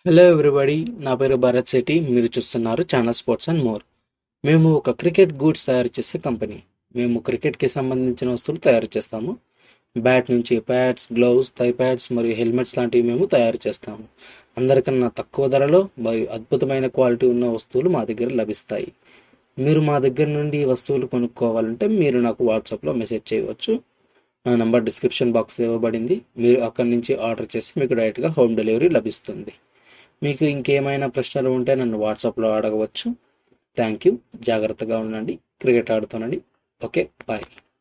hello everybody నా పేరు భరత్ శెట్టి మీరు చూస్తున్నారు ఛానల్ స్పోర్ట్స్ అండ్ మోర్ మేము ఒక క్రికెట్ గూడ్స్ తయారు చేసే కంపెనీ మేము క్రికెట్కి సంబంధించిన వస్తువులు తయారు చేస్తాము బ్యాట్ నుంచి ప్యాడ్స్ గ్లౌస్ థై ప్యాడ్స్ మరియు హెల్మెట్స్ లాంటివి మేము తయారు చేస్తాము అందరికన్నా తక్కువ ధరలో మరియు అద్భుతమైన క్వాలిటీ ఉన్న వస్తువులు మా దగ్గర లభిస్తాయి మీరు మా దగ్గర నుండి ఈ వస్తువులు కొనుక్కోవాలంటే మీరు నాకు వాట్సాప్లో మెసేజ్ చేయవచ్చు నా నంబర్ డిస్క్రిప్షన్ బాక్స్ ఇవ్వబడింది మీరు అక్కడి నుంచి ఆర్డర్ చేసి మీకు డైరెక్ట్గా హోమ్ డెలివరీ లభిస్తుంది మీకు ఇంకేమైనా ప్రశ్నలు ఉంటే నన్ను వాట్సాప్లో అడగవచ్చు థ్యాంక్ యూ జాగ్రత్తగా ఉండండి క్రికెట్ ఆడుతానండి ఓకే బాయ్